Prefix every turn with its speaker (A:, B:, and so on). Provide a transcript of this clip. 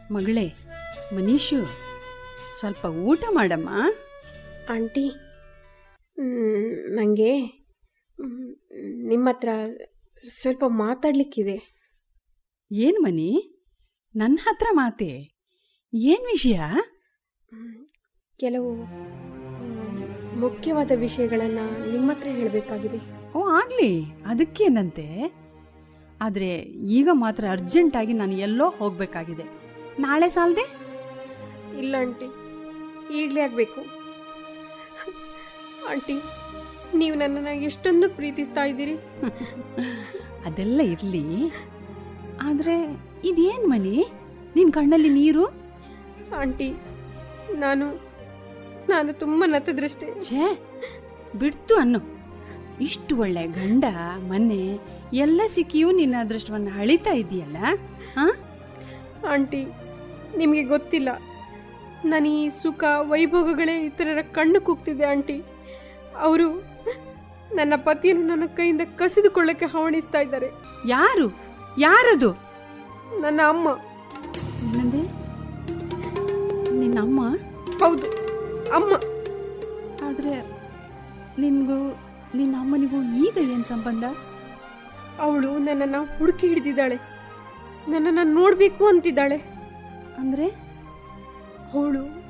A: ಮಗಳೇ ಮನೀಷು ಸ್ವಲ್ಪ ಊಟ ಮಾಡಮ್ಮ
B: ಆಂಟಿ ನನಗೆ ನಿಮ್ಮ ಹತ್ರ ಸ್ವಲ್ಪ ಮಾತಾಡಲಿಕ್ಕಿದೆ
A: ಏನು ಮನಿ ನನ್ನ ಹತ್ರ ಮಾತೆ ಏನು ವಿಷಯ
B: ಕೆಲವು ಮ್, ಮುಖ್ಯವಾದ ವಿಷಯಗಳನ್ನು ನಿಮ್ಮ ಹತ್ರ ಹೇಳಬೇಕಾಗಿದೆ
A: ಓ ಆಗಲಿ ಅದಕ್ಕೇನಂತೆ ಆದರೆ ಈಗ ಮಾತ್ರ ಅರ್ಜೆಂಟಾಗಿ ನಾನು ಎಲ್ಲೋ ಹೋಗಬೇಕಾಗಿದೆ ನಾಳೆ ಸಾಲದೆ
B: ಇಲ್ಲ ಆಂಟಿ ಈಗಲೇ ಆಗಬೇಕು ಆಂಟಿ ನೀವು ನನ್ನನ್ನು ಎಷ್ಟೊಂದು ಪ್ರೀತಿಸ್ತಾ ಇದ್ದೀರಿ
A: ಅದೆಲ್ಲ ಇರಲಿ ಆದರೆ ಇದೇನು ಮನಿ ನಿನ್ನ ಕಣ್ಣಲ್ಲಿ ನೀರು
B: ಆಂಟಿ ನಾನು ನಾನು ತುಂಬ ನತ್ತದ್ರಷ್ಟೇ
A: ಛೇ ಬಿಡ್ತು ಅನ್ನು ಇಷ್ಟು ಒಳ್ಳೆ ಗಂಡ ಮೊನ್ನೆ ಎಲ್ಲ ಸಿಕ್ಕಿಯೂ ನಿನ್ನ ಅದೃಷ್ಟವನ್ನು ಹಳಿತಾ ಇದೆಯಲ್ಲ ಹಾಂ
B: ಆಂಟಿ ನಿಮಗೆ ಗೊತ್ತಿಲ್ಲ ನಾನು ಈ ಸುಖ ವೈಭೋಗಗಳೇ ಇತರರ ಕಣ್ಣು ಕುಗ್ತಿದೆ ಆಂಟಿ ಅವರು ನನ್ನ ಪತಿಯನ್ನು ನನ್ನ ಕೈಯಿಂದ ಕಸಿದುಕೊಳ್ಳಕ್ಕೆ ಹವಣಿಸ್ತಾ ಇದ್ದಾರೆ
A: ಯಾರು ಯಾರದು
B: ನನ್ನ ಅಮ್ಮ
A: ಏನಂದೆ ನಿನ್ನಮ್ಮ
B: ಹೌದು ಅಮ್ಮ
A: ಆದರೆ ನಿನಗೂ ನಿನ್ನ ಅಮ್ಮನಿಗೂ ಈಗ ಏನು ಸಂಬಂಧ
B: ಅವಳು ನನ್ನನ್ನು ಹುಡುಕಿ ಹಿಡಿದಿದ್ದಾಳೆ ನನ್ನನ್ನು ನೋಡಬೇಕು ಅಂತಿದ್ದಾಳೆ
A: ಅಂದರೆ
B: ಅವಳು